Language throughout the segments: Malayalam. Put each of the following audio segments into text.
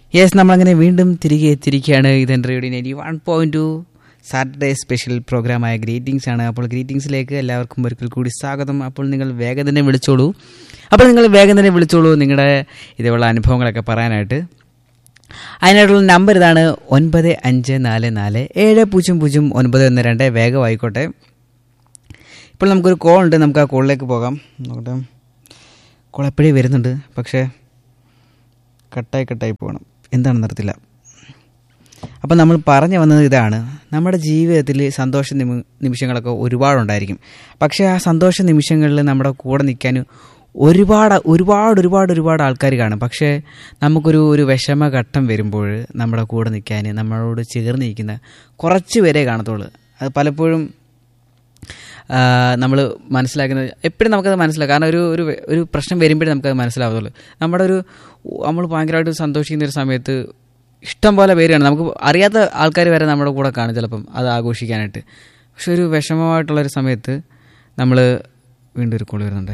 യെസ് നമ്മളങ്ങനെ വീണ്ടും തിരികെ എത്തിയിരിക്കുകയാണ് ഇതെൻ്റെ radio ninety one point two Saturday special പ്രോഗ്രാമായ ഗ്രീറ്റിംഗ്സ് ആണ് അപ്പോൾ ഗ്രീറ്റിംഗ്സിലേക്ക് എല്ലാവർക്കും ഒരിക്കൽ കൂടി സ്വാഗതം അപ്പോൾ നിങ്ങൾ വേഗം തന്നെ വിളിച്ചോളൂ അപ്പോൾ നിങ്ങൾ വേഗം തന്നെ വിളിച്ചോളൂ നിങ്ങളുടെ ഇതേപോലുള്ള അനുഭവങ്ങളൊക്കെ പറയാനായിട്ട് അതിനായിട്ടുള്ള നമ്പർ ഇതാണ് ഒൻപത് അഞ്ച് നാല് നാല് ഏഴ് പൂജ്യം പൂജ്യം ഒൻപത് ഒന്ന് രണ്ട് വേഗം ആയിക്കോട്ടെ ഇപ്പോൾ നമുക്കൊരു കോൾ ഉണ്ട് നമുക്ക് ആ കോളിലേക്ക് പോകാം നോക്കട്ടെ കോൾ എപ്പോഴേ വരുന്നുണ്ട് പക്ഷേ കട്ടായി കട്ടായി പോകണം എന്താണെന്ന് അറിയത്തില്ല അപ്പം നമ്മൾ പറഞ്ഞു വന്നത് ഇതാണ് നമ്മുടെ ജീവിതത്തിൽ സന്തോഷ നിമി നിമിഷങ്ങളൊക്കെ ഒരുപാടുണ്ടായിരിക്കും പക്ഷേ ആ സന്തോഷ നിമിഷങ്ങളിൽ നമ്മുടെ കൂടെ നിൽക്കാൻ ഒരുപാട് ഒരുപാട് ഒരുപാട് ഒരുപാട് ആൾക്കാർ കാണും പക്ഷേ നമുക്കൊരു ഒരു വിഷമഘട്ടം വരുമ്പോൾ നമ്മുടെ കൂടെ നിൽക്കാൻ നമ്മളോട് ചേർന്ന് നിൽക്കുന്ന കുറച്ച് പേരെ കാണത്തുള്ളൂ അത് പലപ്പോഴും നമ്മൾ മനസ്സിലാക്കുന്നത് എപ്പോഴും നമുക്കത് മനസ്സിലാക്കാം കാരണം ഒരു ഒരു ഒരു പ്രശ്നം വരുമ്പോഴേ നമുക്കത് മനസ്സിലാവത്തുള്ളൂ നമ്മുടെ ഒരു നമ്മൾ ഭയങ്കരമായിട്ട് സന്തോഷിക്കുന്ന ഒരു സമയത്ത് ഇഷ്ടം പോലെ പേരാണ് നമുക്ക് അറിയാത്ത ആൾക്കാർ വരെ നമ്മുടെ കൂടെ കാണും ചിലപ്പം അത് ആഘോഷിക്കാനായിട്ട് പക്ഷെ ഒരു വിഷമമായിട്ടുള്ളൊരു സമയത്ത് നമ്മൾ വീണ്ടും ഒരു കോൾ വരുന്നുണ്ട്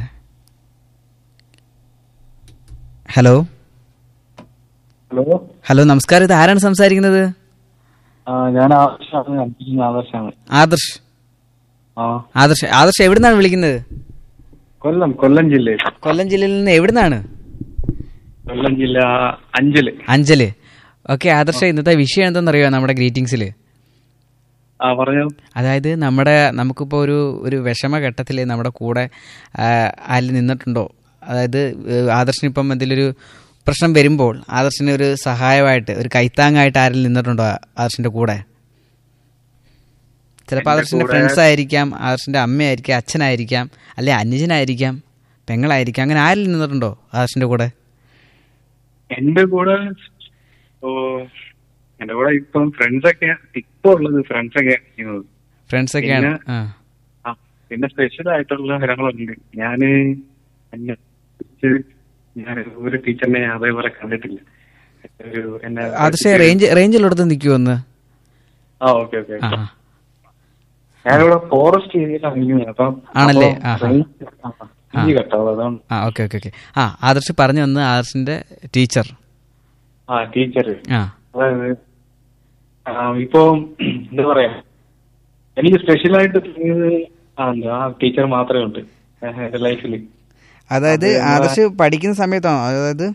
ഹലോ ഹലോ ഹലോ നമസ്കാരം ഇത് ആരാണ് സംസാരിക്കുന്നത് ആ ഞാൻ ആദർശാണ് അഞ്ചിൽ ആദർശാണ് ആദർശ് ആ ആദർശ് ആദർശ് എവിടുന്നാണ് വിളിക്കുന്നത് കൊല്ലം കൊല്ലം ജില്ലയിൽ കൊല്ലം ജില്ലയിൽ നിന്ന് എവിടുന്നാണ് കൊല്ലം ജില്ല അഞ്ചല് അഞ്ചല് ഓക്കെ ആദർശ ഇന്നത്തെ വിഷയം എന്തെന്നറിയോ നമ്മുടെ ഗ്രീറ്റിംഗ്സിൽ ആ പറഞ്ഞു അതായത് നമ്മുടെ നമുക്കിപ്പോൾ ഒരു ഒരു വിഷമഘട്ടത്തിൽ നമ്മുടെ കൂടെ ആരിൽ നിന്നിട്ടുണ്ടോ അതായത് ആദർശന് ഇപ്പം എന്തെങ്കിലും പ്രശ്നം വരുമ്പോൾ ആദർശന് ഒരു സഹായമായിട്ട് ഒരു കൈത്താങ്ങായിട്ട് ആരിൽ നിന്നിട്ടുണ്ടോ ആദർശിൻ്റെ കൂടെ ചിലപ്പോൾ ആദർശിൻ്റെ ഫ്രണ്ട്സ് ആയിരിക്കാം ആദർശിൻ്റെ അമ്മയായിരിക്കാം അച്ഛനായിരിക്കാം അല്ലെ അനുജനായിരിക്കാം പെങ്ങളായിരിക്കാം അങ്ങനെ ആരിൽ നിന്നിട്ടുണ്ടോ ആദർശിൻ്റെ കൂടെ എന്റെ കൂടെ ഓ എന്റെ കൂടെ ഇപ്പം ഫ്രണ്ട്സ് ഒക്കെ ഇപ്പൊ ഉള്ളത് ഫ്രണ്ട്സ് ഒക്കെ ചെയ്യുന്നത് ഫ്രണ്ട്സ് ഒക്കെയാണ് പിന്നെ- ആ ആ പിന്നെ സ്പെഷ്യൽ ആയിട്ടുള്ള കാര്യങ്ങളുണ്ട് ഞാന് എന്നെ കുറിച്ച് ഞാൻ ഒരു ടീച്ചറിനെ ഞാൻ അതേപോലെ കണ്ടിട്ടില്ല ഒരു എന്നെ ആദർശ റേഞ്ച് റേഞ്ചിലുള്ളടത്ത് നിൽക്കുമോ ഒന്ന് ആ ഓക്കെ ഓക്കെ ആ ആ. ഞാനിവിടെ ഫോറസ്റ്റ് ഏരിയയിലാണ് ഇരിക്കുന്നത് അപ്പം ആണല്ലേ? അപ്പം ആഹാ. range- ആ, range കട്ടാവും അതാണ് ആ ഓക്കെ ഓക്കെ ഓക്കെ ആ ആദർശ് പറഞ്ഞു വന്ന് ആദർശിൻ്റെ ടീച്ചർ ആ ടീച്ചർ ആ അതായത് ആ, ഇപ്പൊ എന്താ പറയാ എനിക്ക് സ്പെഷ്യലായിട്ട് തോന്നിയത് ആ എന്താ ആ ടീച്ചർ മാത്രമേ ഉണ്ട് എന്റെ ലൈഫിൽ അതായത് ആദർശ് പഠിക്കുന്ന സമയത്താണോ അതായത്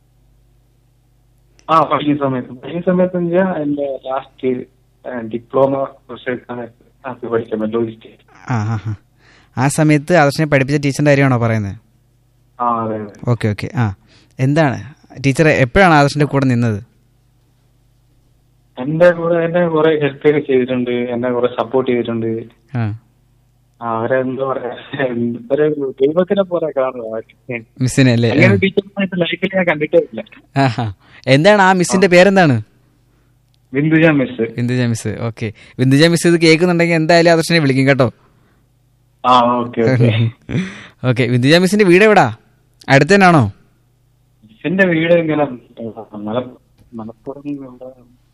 ആ പഠിക്കുന്ന സമയത്ത് പഠിക്കുന്ന സമയത്ത് എന്ന് വെച്ചാൽ എന്റെ ലാസ്റ്റ് ഡിപ്ലോമ കോഴ്സ് പഠിക്കാൻ ലോജിസ്റ്റിക് ആ ആ ആ ആ സമയത്ത് ആദർശിനെ പഠിപ്പിച്ച ടീച്ചറിൻ്റെ കാര്യമാണോ പറയുന്നത് ആ അതെ അതെ ഓക്കെ ഓക്കെ ആ എന്താണ് ടീച്ചർ എപ്പോഴാണ് ആദർശിൻ്റെ കൂടെ നിന്നത് എന്റെ കൂടെ എന്നെ കുറെ ഹെൽപ്പ് ഒക്കെ ചെയ്തിട്ടുണ്ട് എന്നെ കുറെ സപ്പോർട്ട് ചെയ്തിട്ടുണ്ട് ആ ആ, അവരെന്താ പറയാ ഒരു ദൈവത്തിനെ പോലെ കാണുക മിസ്സിനെ അല്ലേ അങ്ങനെ ടീച്ചറുമായിട്ട് ലൈഫിൽ ഞാൻ കണ്ടിട്ടേ ഇല്ല ആ ആ. എന്താണ് ആ മിസ്സിൻ്റെ പേരെന്താണ് Binduja miss Binduja miss okay Binduja miss ഇത് കേൾക്കുന്നുണ്ടെങ്കിൽ എന്തായാലും ആദർശിനെ വിളിക്കും കേട്ടോ ആ ഓക്കെ ഓക്കെ ഓക്കെ ബിന്ദുജ മിസ്സിൻ്റെ വീട് എവിടാ അടുത്ത് തന്നെയാണോ മിസ്സിന്റെ വീട് ഇങ്ങനെ മല മലപ്പുറം ഇവിടെ,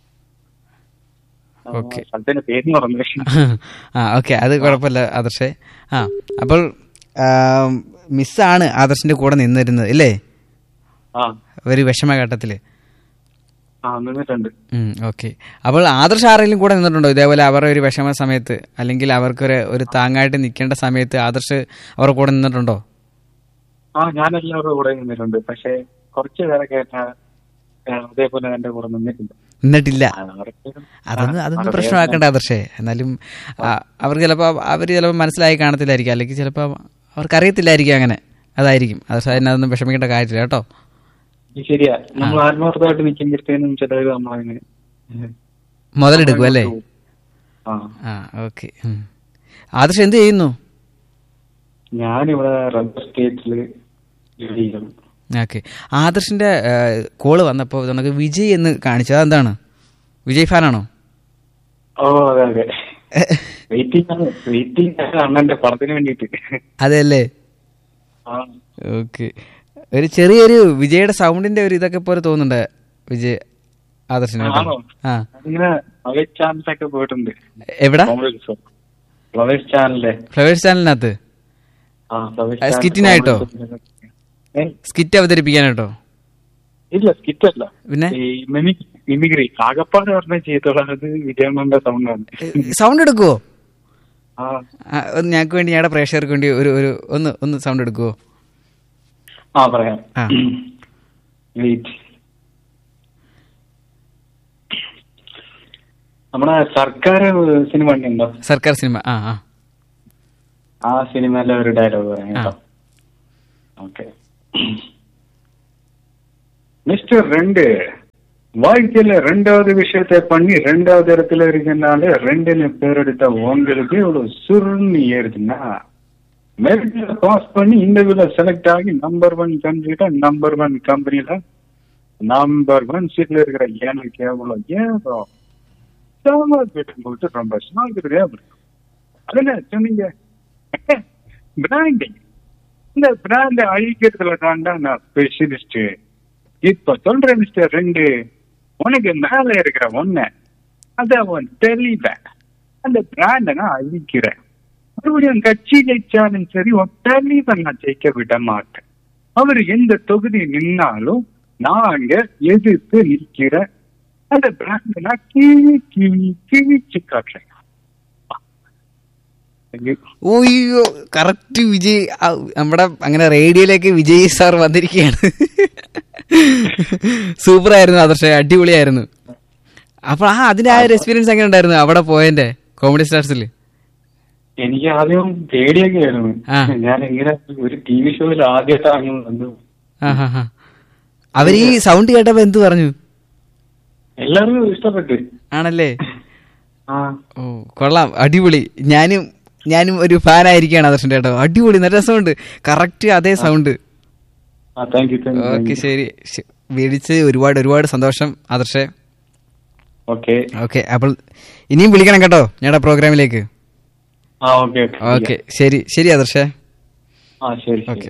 ആ, ഓക്കെ. സ്ഥലത്തിന്റെ പേര് പറഞ്ഞു ആ ഓക്കെ അത് കുഴപ്പമില്ല ആദർശേ ആ അപ്പോൾ മിസ്സാണ് ആദർശിൻ്റെ കൂടെ നിന്നിരുന്നത് ഇല്ലേ ആ ഒരു വിഷമഘട്ടത്തിൽ ആ നിന്നിട്ടുണ്ട് ഓക്കെ അപ്പോൾ ആദർശ് ആരെങ്കിലും കൂടെ നിന്നിട്ടുണ്ടോ ഇതേപോലെ അവരുടെ ഒരു വിഷമ സമയത്ത് അല്ലെങ്കിൽ അവർക്കൊരു ഒരു താങ്ങായിട്ട് നിൽക്കേണ്ട സമയത്ത് ആദർശ് അവരുടെ കൂടെ നിന്നിട്ടുണ്ടോ ആ ഞാൻ എല്ലാവരുടെ കൂടെ നിന്നിട്ടുണ്ട് പക്ഷെ കുറച്ച് പേരൊക്കെ എന്നെ, ആ, അതേപോലെ എന്റെ കൂടെ നിന്നിട്ടുണ്ട് നിന്നിട്ടില്ല ആ, അവരൊക്കെ- അതൊന്നും ആ, അതൊന്നും അവരെ- പ്രശ്നമാക്കണ്ട ആദർശേ എന്നാലും ആ, അവർക്ക് ചിലപ്പോൾ അവർ ചിലപ്പോൾ മനസ്സിലായി കാണത്തില്ലായിരിക്കും അല്ലെങ്കിൽ ചിലപ്പോൾ അവർക്ക് അറിയത്തില്ലായിരിക്കും അങ്ങനെ അതായിരിക്കും അത് അതിനതൊന്നും വിഷമിക്കേണ്ട കാര്യമില്ല കേട്ടോ ഇത് ശരിയാ നമ്മൾ ആത്മാർത്ഥമായിട്ട് നിൽക്കുമ്പോഴത്തേനും ചിലര് നമ്മളങ്ങനെ മുതലെടുക്കും അല്ലേ ആ ആ ഓക്കെ ആദർശ് എന്ത് ചെയ്യുന്നു ഞാനിവിടെ റബ്ബർ സ്റ്റേറ്റില് ജോലി ചെയ്യുന്നു ഓക്കെ ആദർശിന്റെ കോള് വന്നപ്പോൾ നമുക്ക് വിജയ് എന്ന് കാണിച്ചത് അതെന്താണ് വിജയ് ഫാനാണോ ഓ അതെ അതെ വെയിറ്റിംഗ് ആണ് വെയിറ്റിംഗ് ആണ് അണ്ണന്റെ പടത്തിന് വേണ്ടിട്ട് അതെ അല്ലേ ആ ഓക്കെ ഒരു ചെറിയൊരു വിജയുടെ സൗണ്ടിന്റെ ഒരു ഇതൊക്കെ പോലെ തോന്നുന്നുണ്ട് വിജയ് ആദർശിന് കേട്ടോ. ആണോ? ആ ഇങ്ങനെ ഫ്ലവേഴ്സ് ചാനലൊക്കെ പോയിട്ടുണ്ട് എവിടാ ഫ്ലവേഴ്സ് ചാനലിലെ ഫ്ലവേഴ്സ് ചാനലിനകത്ത് ആ ഫ്ലവേഴ്സ് ആ, ചാനൽ സ്കിറ്റിനായിട്ടോ? ഏ? സ്കിറ്റ് അവതരിപ്പിക്കാനായിട്ടോ ഇല്ല സ്കിറ്റ് അല്ല പിന്നെ ഈ മിമിക് മിമിക്രി ആകപ്പാട് പറഞ്ഞ ചെയ്തോളാത് വിജയമ്മന്റെ സൗണ്ടാണ് സൗണ്ട് എടുക്കുവോ ആ ആ, ഒന്ന് ഞങ്ങൾക്ക് വേണ്ടി ഞങ്ങളുടെ പ്രേക്ഷകർക്ക് വേണ്ടി ഒരു ഒരു ഒന്ന് ഒന്ന് സൗണ്ട് എടുക്കുവോ ആ പറയാം ആ. വെയിറ്റ് നമ്മുടെ സർക്കാർ സിനിമ ഉണ്ടോ സർക്കാർ സിനിമ ആ ആ ആ സിനിമയിലെ ഒരു ഡയലോഗ് പറയാം കേട്ടോ ഓക്കെ மிஸ்டர் ரெண்டு வாழ்க்கையில ரெண்டாவது விஷயத்தை பண்ணி ரெண்டாவது இடத்துல இருக்கனால ரெண்டுன்னு பேர் எடுத்த உங்களுக்கு இவ்வளவு சுருன்னு ஏறுதுன்னா மெரிட்ல பாஸ் பண்ணி இன்டர்வியூல செலக்ட் ஆகி நம்பர் ஒன் கண்ட்ரில நம்பர் ஒன் கம்பெனில நம்பர் ஒன் சீட்ல இருக்கிற எனக்கு எவ்வளவு ஏறும் போட்டு ரொம்ப சாகுறதே அப்படி அதுல சொன்னீங்க பிராண்டிங் இந்த பிராண்ட அழிக்கிறதுல தாண்டா நான் ஸ்பெஷலிஸ்ட் இப்ப சொல்றேன் மிஸ்டர் ரெண்டு உனக்கு மேல இருக்கிற ஒண்ண அத அவன் தெரியல அந்த பிராண்ட நான் அழிக்கிறேன் மறுபடியும் கட்சி ஜெயிச்சாலும் சரி உன் தெளிவை நான் ஜெயிக்க விட மாட்டேன் அவர் எந்த தொகுதி நின்னாலும் நான் அங்க எதிர்த்து நிற்கிறேன் அந்த பிராண்ட நான் கிழி கிழி கிழிச்சு காட்டுறேன் Thank you. ഓയ്യോ കറക്റ്റ് വിജയ് ആ, നമ്മുടെ അങ്ങനെ റേഡിയോയിലേക്ക് വിജയ് സാർ വന്നിരിക്കുകയാണ് സൂപ്പർ ആയിരുന്നു ആദർശ അടിപൊളിയായിരുന്നു അപ്പൊ ആ അതിന്റെ ആ ഒരു എക്സ്പീരിയൻസ് എങ്ങനെ ഉണ്ടായിരുന്നു അവിടെ പോയതിന്റെ കോമഡി സ്റ്റാർസിൽ എനിക്ക് ആദ്യം പേടിയൊക്കെ ആയിരുന്നു ആ. ഞാൻ ഇങ്ങനെ ഒരു ടി വി ഷോയിൽ ആദ്യമായിട്ടാണ് വന്നത് ആ ഹാ ഹാ അവര് ഈ സൗണ്ട് കേട്ടപ്പോ എന്ത് പറഞ്ഞു എല്ലാവർക്കും ഇഷ്ടപ്പെട്ടു ആണല്ലേ ആ ഓ കൊള്ളാം അടിപൊളി ഞാനും ഞാനും ഒരു ഫാൻ ആയിരിക്കുകയാണ് ആദർശന്റെ കേട്ടോ അടിപൊളി നല്ല രസമുണ്ട് കറക്റ്റ് അതേ സൗണ്ട് ആ thank you thank okay you ശരി ശ- വിളിച്ച് ഒരുപാട് ഒരുപാട് സന്തോഷം ആദർശേ ഓക്കെ ഓക്കെ അപ്പോൾ ഇനിയും വിളിക്കണം കേട്ടോ ഞങ്ങളുടെ പ്രോഗ്രാമിലേക്ക് ആ ഓക്കെ ഓക്കെ ശരി ശരി ആദർശേ ആ ശരി ഓക്കെ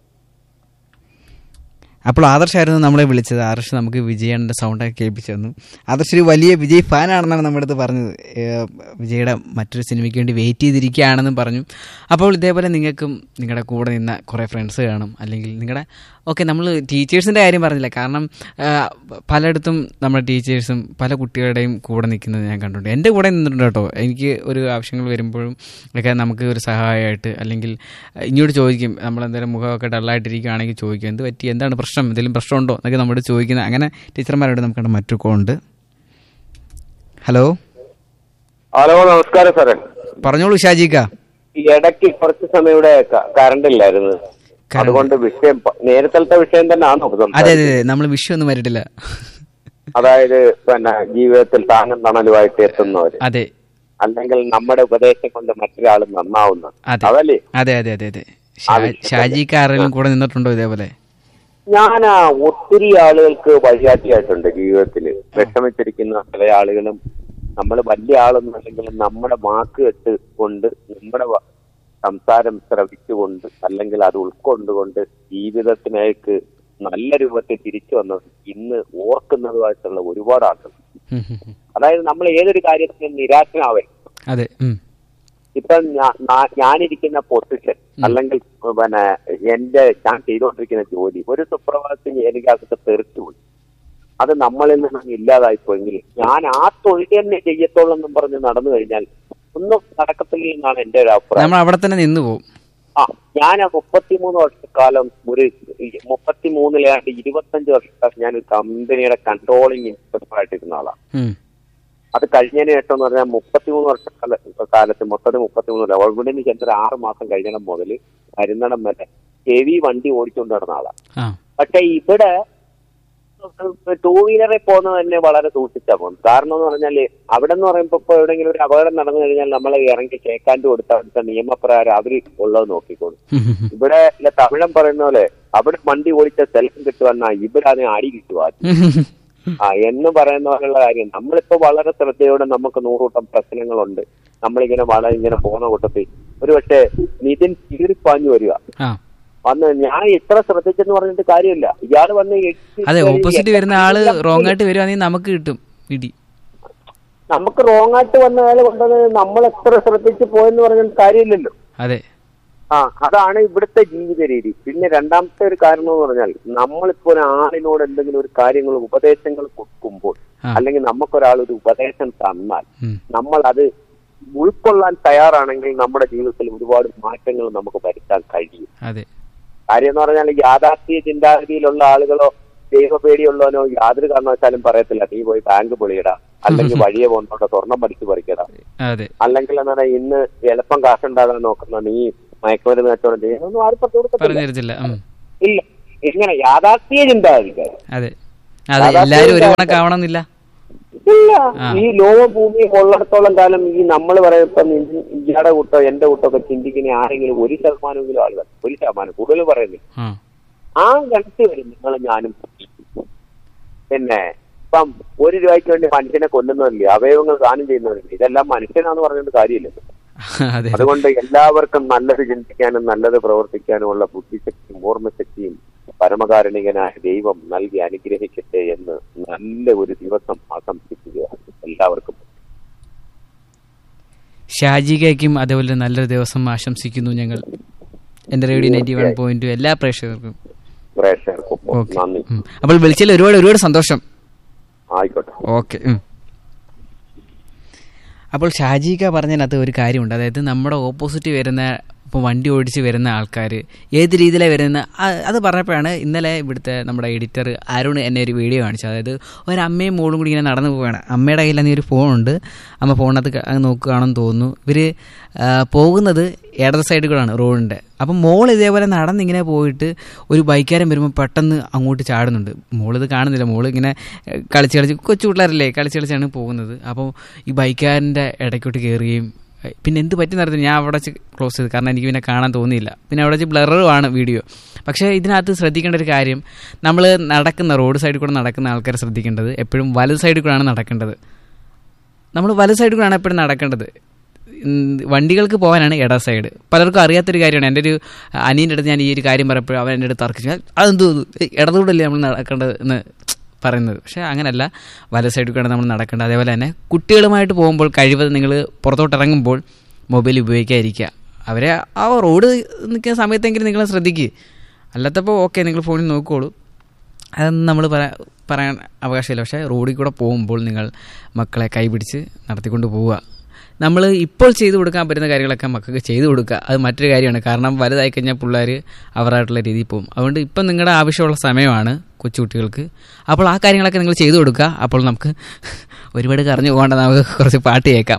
അപ്പോൾ ആദർശായിരുന്നു നമ്മളെ വിളിച്ചത് ആദർശ് നമുക്ക് വിജയന്റെ സൗണ്ടൊക്കെ കേൾപ്പിച്ചു തന്നു ആദർശ് ഒരു വലിയ വിജയ് ഫാനാണെന്നാണ് നമ്മുടെ അടുത്ത് പറഞ്ഞത് ഏഹ് വിജയുടെ മറ്റൊരു സിനിമയ്ക്ക് വേണ്ടി വെയിറ്റ് ചെയ്തിരിക്കുകയാണെന്നും പറഞ്ഞു അപ്പോൾ ഇതേപോലെ നിങ്ങൾക്കും നിങ്ങളുടെ കൂടെ നിന്ന കുറേ ഫ്രണ്ട്സ് കാണും അല്ലെങ്കിൽ നിങ്ങളുടെ ഓക്കെ നമ്മൾ ടീച്ചേഴ്സിൻ്റെ കാര്യം പറഞ്ഞില്ല കാരണം ആഹ് പലയിടത്തും നമ്മുടെ ടീച്ചേഴ്സും പല കുട്ടികളുടെയും കൂടെ നിൽക്കുന്നത് ഞാൻ കണ്ടിട്ടുണ്ട് എൻ്റെ കൂടെ നിന്നിട്ടുണ്ട് കേട്ടോ എനിക്ക് ഒരു ആവശ്യങ്ങൾ വരുമ്പോഴും ഒക്കെ നമുക്ക് ഒരു സഹായമായിട്ട് അല്ലെങ്കിൽ അഹ് ഇങ്ങോട്ട് ചോദിക്കും നമ്മളെന്തെങ്കിലും മുഖമൊക്കെ ഡള്ളായിട്ടിരിക്കുകയാണെങ്കിൽ ചോദിക്കും എന്ത് പറ്റി എന്താണ് പ്രശ്നം എന്തെങ്കിലും പ്രശ്നമുണ്ടോ എന്നൊക്കെ നമ്മുടെ ചോദിക്കുന്നത് അങ്ങനെ ടീച്ചർമാരോട് നമുക്ക് മറ്റു കോണ്ട് ഹലോ ഹലോ നമസ്കാരം സാറേ പറഞ്ഞോളൂ ഷാജിക്ക ഈ ഇടയ്ക്ക് കുറച്ച് സമയം ഇവിടെ ക- കറണ്ട് ഇല്ലായിരുന്നു കറണ്ട്. അതുകൊണ്ട് വിഷയം പ- നേരത്തെ വിഷയം തന്നെ ആണോ അതെ അതെ അതെ നമ്മൾ വിഷയമൊന്നും വരട്ടില്ല അതായത് പിന്നെ ജീവിതത്തിൽ താങ്ങും തണലുമായിട്ട് എത്തുന്നവര് അതെ അല്ലെങ്കിൽ നമ്മുടെ ഉപദേശം കൊണ്ട് മറ്റൊരാൾ നന്നാവുന്ന അതെ അതല്ലേ അതെ അതെ അതെ അതെ ഷാ- ഷാജിക്ക ആരെങ്കിലും കൂടെ നിന്നിട്ടുണ്ടോ ഇതേപോലെ ഞാൻ ആ ഒത്തിരി ആളുകൾക്ക് വഴികാട്ടിയായിട്ടുണ്ട് ജീവിതത്തിൽ വിഷമിച്ചിരിക്കുന്ന ചില ആളുകളും നമ്മൾ വലിയ ആളൊന്നും അല്ലെങ്കിലും നമ്മുടെ വാക്ക് കേട്ട് കൊണ്ട് നമ്മുടെ വ- സംസാരം ശ്രവിച്ചുകൊണ്ട് അല്ലെങ്കിൽ അത് ഉൾക്കൊണ്ടുകൊണ്ട് ജീവിതത്തിലേക്ക് നല്ല രൂപത്തിൽ തിരിച്ചു വന്നത് ഇന്ന് ഓർക്കുന്നതുമായിട്ടുള്ള ഒരുപാട് ആളുകൾ ഉം, ഉം, ഉം. അതായത് നമ്മൾ ഏതൊരു കാര്യത്തിനും നിരാശനാവരുത് അതെ ഉം. ഇപ്പൊ ഞാ- നാ- ഞാനിരിക്കുന്ന പൊസിഷൻ അല്ലെങ്കിൽ പിന്നെ എന്റെ ഞാൻ ചെയ്തുകൊണ്ടിരിക്കുന്ന ജോലി ഒരു സുപ്രഭാതത്തിൽ എനിക്ക് അകത്ത് തെറിച്ചുപോയി അത് നമ്മളിൽ നിന്ന് ഇല്ലാതായി പോയെങ്കിൽ ഞാൻ ആ തൊഴിൽ തന്നെ ചെയ്യത്തുള്ളൂ എന്നും പറഞ്ഞ് നടന്നു കഴിഞ്ഞാൽ ഒന്നും നടക്കത്തില്ല എന്നാണ് എന്റെ ഒരു അഭിപ്രായം നമ്മൾ അവിടെ തന്നെ നിന്ന് പോകും ആ ഞാൻ ആ മുപ്പത്തിമൂന്ന് വർഷക്കാലം ഒരു മുപ്പത്തിമൂന്നിലാണ്ട് ഇരുപത്തഞ്ച് വർഷക്കാലം ഞാൻ ഒരു കമ്പനിയുടെ കൺട്രോളിംഗ് ഇൻസ്പെക്ടർ ആയിട്ടിരുന്ന ആളാണ് ഉം. അത് കഴിഞ്ഞതിന് ശേഷം എന്ന് പറഞ്ഞാൽ മുപ്പത്തിമൂന്ന് വർഷക്കാല കാലത്ത് മൊത്തത്തിൽ മുപ്പത്തിമൂന്ന് ഇവിടെ നിന്ന് ചെന്ന ഒരു ആറ് മാസം കഴിഞ്ഞിടം മുതൽ മരുന്നിടം വരെ ഹെവി വണ്ടി ഓടിച്ചുകൊണ്ട് നടന്ന ആളാണ് ആ പക്ഷെ ഇവിടെ ടൂ വീലറിൽ പോകുന്നത് തന്നെ വളരെ സൂക്ഷിച്ചാ പോകുന്നത് കാരണം എന്ന് പറഞ്ഞാല് അവിടെ എന്ന് പറയുമ്പോ ഇപ്പൊ എവിടെയെങ്കിലും ഒരു അപകടം നടന്നു കഴിഞ്ഞാൽ നമ്മളെ ഇറങ്ങി കേൾക്കാണ്ട് കൊടുത്ത അവിടുത്തെ നിയമപ്രകാരം അവര് ഉള്ളത് നോക്കിക്കോളും ഉം, ഉം, ഉം. ഇവിടെ ഇല്ല തമിഴൻ പറയുന്ന പോലെ അവിടെ വണ്ടി ഓടിച്ച സ്ഥലം കിട്ടുവന്നാ ഇവിടെ അതിന് അടി കിട്ടുക ആ എന്ന് പറയുന്ന പോലുള്ള കാര്യം നമ്മളിപ്പോ വളരെ ശ്രദ്ധയോടെ നമുക്ക് നൂറുകൂട്ടം പ്രശ്നങ്ങളുണ്ട് നമ്മളിങ്ങനെ വളരെ ഇങ്ങനെ പോകുന്ന കൂട്ടത്തിൽ ഒരു പക്ഷേ നിതിൻ ചീറിപ്പാഞ്ഞു വരിക ആ വന്ന് ഞാൻ ഇത്ര ശ്രദ്ധിച്ചെന്ന് പറഞ്ഞിട്ട് കാര്യമില്ല ഇയാൾ വന്ന് എട്ട് അതെ കഴിഞ്ഞ് ഓപ്പോസിറ്റ് വരുന്ന ആള് എല്ലാം റോങ് ആയിട്ട് വരുവാണെങ്കിൽ നമുക്ക് കിട്ടും ഇടി നമുക്ക് റോങ് ആയിട്ട് വന്ന ആൾ കൊണ്ടത് നമ്മൾ എത്ര ശ്രദ്ധിച്ച് പോയെന്ന് പറഞ്ഞിട്ട് കാര്യമില്ലല്ലോ അതെ ആ അതാണ് ഇവിടുത്തെ ജീവിത രീതി പിന്നെ രണ്ടാമത്തെ ഒരു കാരണം എന്ന് പറഞ്ഞാൽ നമ്മളിപ്പോ ഒരാളിനോട് എന്തെങ്കിലും ഒരു കാര്യങ്ങൾ ഉപദേശങ്ങൾ കൊടുക്കുമ്പോൾ ആ. അല്ലെങ്കിൽ നമുക്കൊരാൾ ഒരു ഉപദേശം തന്നാൽ ഉം. നമ്മൾ അത് ഉൾക്കൊള്ളാൻ തയ്യാറാണെങ്കിൽ നമ്മുടെ ജീവിതത്തിൽ ഒരുപാട് മാറ്റങ്ങൾ നമുക്ക് വരുത്താൻ കഴിയും അതെ കാര്യം എന്ന് പറഞ്ഞാൽ യാഥാർത്ഥ്യ ചിന്താഗതിയിലുള്ള ആളുകളോ ദൈവപേടിയുള്ളവനോ യാതൊരു കാരണവശാലും പറയത്തില്ല നീ പോയി ബാങ്ക് പൊളിയിടാ അല്ലെങ്കിൽ വഴിയെ പോകുന്നോണ്ട് സ്വർണം പഠിച്ചു പറിക്കടാ അതെ അല്ലെങ്കിൽ എന്താ പറയാ ഇന്ന് എളുപ്പം കാശുണ്ടാകാൻ നോക്കുന്ന നീ മയക്കുമരുന്ന് കച്ചവടം ചെയ്യുന്നൊന്നും ആരും പറഞ്ഞു കൊടുക്കത്തില്ല പറഞ്ഞു തരത്തില്ല ഉം. ഇല്ല ഇങ്ങനെ യാഥാർത്ഥ്യ ചിന്താഗതിക്കാർ അതെ അതെ അതാ എല്ലാരും ഒരു ശരിയാ. കണക്കാവണമെന്നില്ല ഇല്ല ആ. ഈ ലോകഭൂമി ഉള്ളിടത്തോളം കാലം ഈ നമ്മൾ പറയുമ്പോ ഇയാടെ കൂട്ടോ എന്റെ കൂട്ടോ ഒക്കെ ചിന്തിക്കുന്ന ആരെങ്കിലും ഒരു ശതമാനമെങ്കിലും ആളുകൾ ഒരു ശതമാനം കൂടുതൽ പറയുന്നില്ല ആ ആ ഗണത്തിൽ വരും നിങ്ങൾ ഞാനും പിന്നെ ഇപ്പം ഒരു രൂപയ്ക്ക് വേണ്ടി മനുഷ്യനെ കൊല്ലുന്നതല്ലേ അവയവങ്ങൾ ദാനം ചെയ്യുന്നവരില്ലേ ഇതെല്ലാം മനുഷ്യനാന്ന് പറഞ്ഞിട്ട് കാര്യമില്ല അതെ അതുകൊണ്ട് എല്ലാവർക്കും നല്ലത് ചിന്തിക്കാനും നല്ലത് പ്രവർത്തിക്കാനുമുള്ള ബുദ്ധിശക്തിയും ഓർമ്മശക്തിയും പരമകാരുണികനായ ദൈവം നൽകി അനുഗ്രഹിക്കട്ടെ എന്ന് നല്ല ഒരു ദിവസം ആശംസിക്കുകയാണ് എല്ലാവർക്കും ഷാജികയ്ക്കും അതേപോലെ നല്ലൊരു ദിവസം ആശംസിക്കുന്നു ഞങ്ങൾ എന്റെ റേഡിയോ നയൻറ്റി വൺ പോയിന്റ് എല്ലാ പ്രേക്ഷകർക്കും പ്രേക്ഷകർക്കും ഓക്കെ നന്ദി അപ്പോൾ വിളിച്ചതിൽ ഒരുപാട് ഒരുപാട് സന്തോഷം ആയിക്കോട്ടെ ഓക്കെ അപ്പോൾ ഷാജിക പറഞ്ഞതിനകത്ത് ഒരു കാര്യമുണ്ട് അതായത് നമ്മുടെ ഓപ്പോസിറ്റ് വരുന്ന ഇപ്പോൾ വണ്ടി ഓടിച്ച് വരുന്ന ആൾക്കാർ ഏത് രീതിയിലാണ് വരുന്ന ആ- അത് പറഞ്ഞപ്പോഴാണ് ഇന്നലെ ഇവിടുത്തെ നമ്മുടെ എഡിറ്റർ അരുൺ എന്നെ ഒരു വീഡിയോ കാണിച്ചത് അതായത് ഒരമ്മയും മോളും കൂടി ഇങ്ങനെ നടന്നു പോവുകയാണ് അമ്മയുടെ കയ്യിൽ ഒരു ഫോണുണ്ട് അമ്മ ഫോണിനകത്ത് ക- അങ്ങ് നോക്കുകയാണെന്ന് തോന്നുന്നു ഇവർ പോകുന്നത് ഇടത് സൈഡിൽ കൂടെയാണ് റോഡിൻ്റെ അപ്പം മോൾ ഇതേപോലെ നടന്നിങ്ങനെ പോയിട്ട് ഒരു ബൈക്കാരൻ വരുമ്പോൾ പെട്ടെന്ന് അങ്ങോട്ട് ചാടുന്നുണ്ട് മോളിത് കാണുന്നില്ല മോൾ ഇങ്ങനെ ഏഹ്, കളിച്ച് കളിച്ച് കൊച്ചു പിള്ളേരല്ലേ കളിച്ച് കളിച്ചാണ് പോകുന്നത് അപ്പോൾ ഈ ബൈക്കാരൻ്റെ ഇടയ്ക്കോട്ട് കയറുകയും ഏഹ്, പിന്നെ എന്ത് പറ്റി നടത്തി ഞാൻ അവിടെ വെച്ച് ക്ലോസ് ചെയ്തു കാരണം എനിക്ക് പിന്നെ കാണാൻ തോന്നിയില്ല പിന്നെ അവിടെ വെച്ച് ബ്ലറുമാണ് വീഡിയോ പക്ഷേ ഇതിനകത്ത് ശ്രദ്ധിക്കേണ്ട ഒരു കാര്യം നമ്മൾ നടക്കുന്ന റോഡ് സൈഡിൽ കൂടെ നടക്കുന്ന ആൾക്കാർ ശ്രദ്ധിക്കേണ്ടത് എപ്പോഴും വലത് സൈഡിൽ കൂടെയാണ് നടക്കേണ്ടത് നമ്മൾ വലത് സൈഡിൽ കൂടെയാണ് എപ്പോഴും നടക്കേണ്ടത് ഉം, വണ്ടികൾക്ക് പോകാനാണ് ഇട സൈഡ് പലർക്കും അറിയാത്തൊരു കാര്യമാണ് എൻ്റെ ഒരു അനിയൻ്റെ അടുത്ത് ഞാൻ ഈ ഒരു കാര്യം പറയുമ്പോൾ അവൻ എൻ്റെ അടുത്ത് തർക്കിച്ചു അതെന്തോ ഇടതുകൂടല്ലേ നമ്മൾ നടക്കേണ്ടത് എന്ന് പറയുന്നത് പക്ഷേ അങ്ങനെയല്ല വലത് സൈഡിൽ കൂടെ നമ്മൾ നടക്കേണ്ടത് അതേപോലെ തന്നെ കുട്ടികളുമായിട്ട് പോകുമ്പോൾ കഴിവതും നിങ്ങൾ പുറത്തോട്ട് ഇറങ്ങുമ്പോൾ മൊബൈൽ ഉപയോഗിക്കാതിരിക്കുക അവരെ ആ റോഡ് നിൽക്കുന്ന സമയത്തെങ്കിലും നിങ്ങൾ ശ്രദ്ധിക്കുക അല്ലാത്തപ്പോൾ ഓക്കെ നിങ്ങൾ ഫോണിൽ നോക്കിക്കോളൂ അതൊന്നും നമ്മൾ പറയാ പറയാൻ അവകാശമില്ല പക്ഷേ റോഡിൽ കൂടെ പോകുമ്പോൾ നിങ്ങൾ മക്കളെ കൈപിടിച്ച് നടത്തിക്കൊണ്ട് പോവുക നമ്മൾ ഇപ്പോൾ ചെയ്തു കൊടുക്കാൻ പറ്റുന്ന കാര്യങ്ങളൊക്കെ മക്കൾക്ക് ചെയ്തു കൊടുക്കുക അത് മറ്റൊരു കാര്യമാണ് കാരണം വലുതായി കഴിഞ്ഞാൽ പിള്ളേർ അവരായിട്ടുള്ള രീതിയിൽ പോകും അതുകൊണ്ട് ഇപ്പം നിങ്ങളുടെ ആവശ്യമുള്ള സമയമാണ് കൊച്ചുകുട്ടികൾക്ക് അപ്പോൾ ആ കാര്യങ്ങളൊക്കെ നിങ്ങൾ ചെയ്തു കൊടുക്കുക അപ്പോൾ നമുക്ക് ഒരുപാട് കറഞ്ഞു പോകേണ്ട നമുക്ക് കുറച്ച് പാട്ട് കേൾക്കാം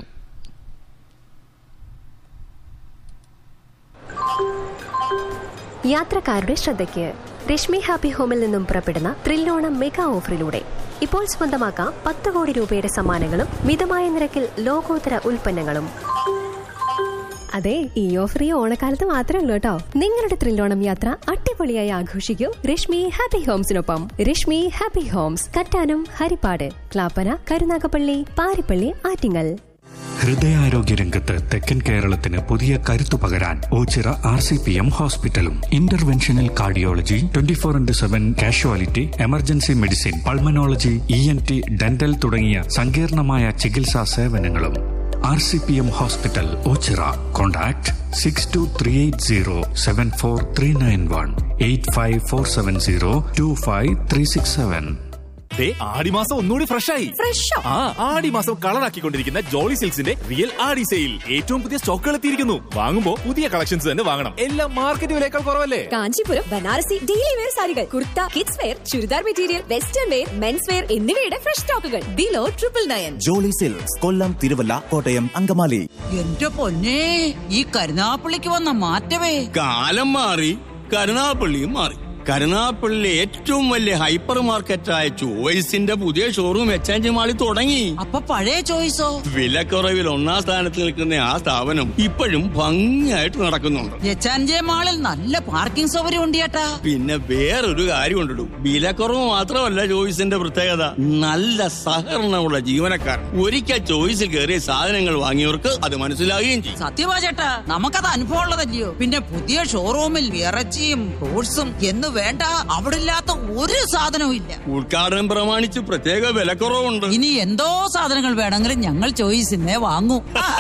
യാത്രക്കാരുടെ ശ്രദ്ധയ്ക്ക് രശ്മി ഹാപ്പി ഹോമിൽ നിന്നും പുറപ്പെടുന്ന ത്രില്ലോണം മെഗാ ഓഫറിലൂടെ ഇപ്പോൾ സ്വന്തമാക്കാം പത്ത് കോടി രൂപയുടെ സമ്മാനങ്ങളും മിതമായ നിരക്കിൽ ലോകോത്തര ഉൽപ്പന്നങ്ങളും അതെ ഈ ഓഫർ ഈ ഓണക്കാലത്ത് മാത്രമേ ഉള്ളൂ കേട്ടോ നിങ്ങളുടെ ത്രില്ലോണം യാത്ര അടിപൊളിയായി ആഘോഷിക്കൂ രശ്മി ഹാപ്പി ഹോംസിനൊപ്പം രശ്മി ഹാപ്പി ഹോംസ് കറ്റാനം ഹരിപ്പാട് ക്ലാപ്പന കരുനാഗപ്പള്ളി പാരിപ്പള്ളി ആറ്റിങ്ങൽ ഹൃദയാരോഗ്യ രംഗത്ത് തെക്കൻ കേരളത്തിന് പുതിയ കരുത്തു പകരാൻ Oachira R C P M ഹോസ്പിറ്റലും interventional cardiology twenty four into seven casualty emergency medicine pulmonology E N T dental തുടങ്ങിയ സങ്കീർണമായ ചികിത്സാ സേവനങ്ങളും R C P M hospital Oachira contact six two three eight zero seven four three nine one eight five four seven zero to five three six seven ദേ, ആടിമാസം ഒന്നുകൂടി ഫ്രഷ് ആയി ഫ്രഷോ ആ ആടിമാസം കളറാക്കിക്കൊണ്ടിരിക്കുന്ന ജോളി സിൽക്സിന്റെ റിയൽ ആടി സെയിൽ ഏറ്റവും പുതിയ സ്റ്റോക്കുകൾ എത്തിയിരിക്കുന്നു വാങ്ങുമ്പോ പുതിയ കളക്ഷൻസ് തന്നെ വാങ്ങണം എല്ലാം മാർക്കറ്റ് വിലയേക്കാൾ കുറവല്ലേ കാഞ്ചീപുരം ബനാറസി ഡെയിലി വെയർ സാരികൾ kurta kids wear churidar material western wear men's wear എന്നിവയുടെ ഫ്രഷ് സ്റ്റോക്കുകൾ below triple nine Jolly silks Kollam Thiruvalla Kottayam Angamaly എന്റെ പൊന്നെ ഈ കരുനാപ്പള്ളിക്ക് വന്ന മാറ്റമേ കാലം മാറി കരുനാപ്പള്ളിയും മാറി കരുനാപ്പള്ളിയിലെ ഏറ്റവും വലിയ ഹൈപ്പർ മാർക്കറ്റായ ചോയ്സിന്റെ പുതിയ ഷോറൂം എച്ച് മാളിൽ തുടങ്ങി അപ്പൊ പഴയ ചോയ്സോ വിലക്കുറവിൽ ഒന്നാം സ്ഥാനത്ത് നിൽക്കുന്ന ആ സ്ഥാപനം ഇപ്പോഴും ഭംഗിയായിട്ട് നടക്കുന്നുണ്ട് എച്ചാൻജെ മാളിൽ നല്ല പാർക്കിംഗ് സൗകര്യം ഉണ്ട് ചേട്ടാ പിന്നെ വേറൊരു കാര്യം ഉണ്ടിടും വിലക്കുറവ് മാത്രമല്ല ചോയ്സിന്റെ പ്രത്യേകത നല്ല സഹകരണമുള്ള ജീവനക്കാർ ഒരിക്കൽ ചോയ്സിൽ കയറിയ സാധനങ്ങൾ വാങ്ങിയവർക്ക് അത് മനസ്സിലാകുകയും ചെയ്യും സത്യമാ ചേട്ടാ നമുക്കത് അനുഭവം ഉള്ളതല്ലയോ പിന്നെ പുതിയ ഷോറൂമിൽ ഇറച്ചിയും ഫ്രൂട്ട്സും എന്ന് വേണ്ട അവിടെ ഇല്ലാത്ത ഒരു സാധനവും ഇല്ല ഉദ്ഘാടനം പ്രമാണിച്ച് പ്രത്യേക വിലക്കുറവുണ്ട് ഇനി എന്തോ സാധനങ്ങൾ വേണമെങ്കിലും ഞങ്ങൾ ചോയ്സിനെ വാങ്ങൂ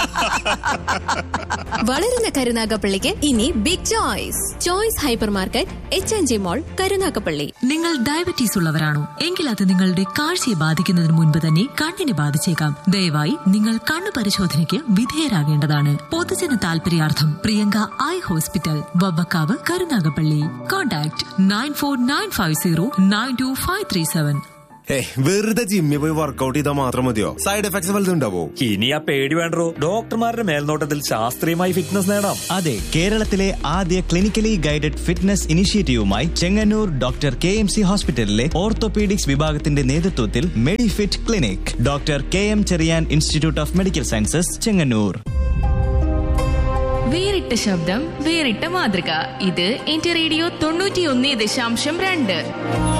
വളരുന്ന കരുനാഗപ്പള്ളിക്ക് ഇനി big choice choice hyper market H N G mall Karunagappally നിങ്ങൾ ഡയബറ്റീസ് ഉള്ളവരാണോ എങ്കിൽ അത് നിങ്ങളുടെ കാഴ്ചയെ ബാധിക്കുന്നതിന് മുൻപ് തന്നെ കണ്ണിനെ ബാധിച്ചേക്കാം ദയവായി നിങ്ങൾ കണ്ണു പരിശോധനയ്ക്ക് വിധേയരാകേണ്ടതാണ് പൊതുജന താൽപര്യാർത്ഥം Priyanka eye hospital Vavvakkavu Karunagappally contact nine four nine five zero nine two five three seven ഏ വെറുതെ ജിമ്മിൽ പോയി വർക്കൗട്ട് ചെയ്താൽ മാത്രം മതിയോ സൈഡ് എഫക്ട്സ് വലുതുണ്ടാവോ ഇനി ആ പേടി വേണ്ടോ ഡോക്ടർമാരുടെ മേൽനോട്ടത്തിൽ ശാസ്ത്രീയമായി ഫിറ്റ്നസ് നേടാം അതെ കേരളത്തിലെ ആദ്യ ക്ലിനിക്കലി ഗൈഡഡ് ഫിറ്റ്നസ് ഇനിഷ്യേറ്റീവുമായി Chengannur doctor K M C ഹോസ്പിറ്റലിലെ ഓർത്തോപീഡിക്സ് വിഭാഗത്തിന്റെ നേതൃത്വത്തിൽ medifit clinic doctor K M Cherian institute of medical sciences Chengannur വേറിട്ട ശബ്ദം വേറിട്ട മാതൃക ഇത് എന്റെ റേഡിയോ തൊണ്ണൂറ്റിയൊന്ന് ദശാംശം രണ്ട്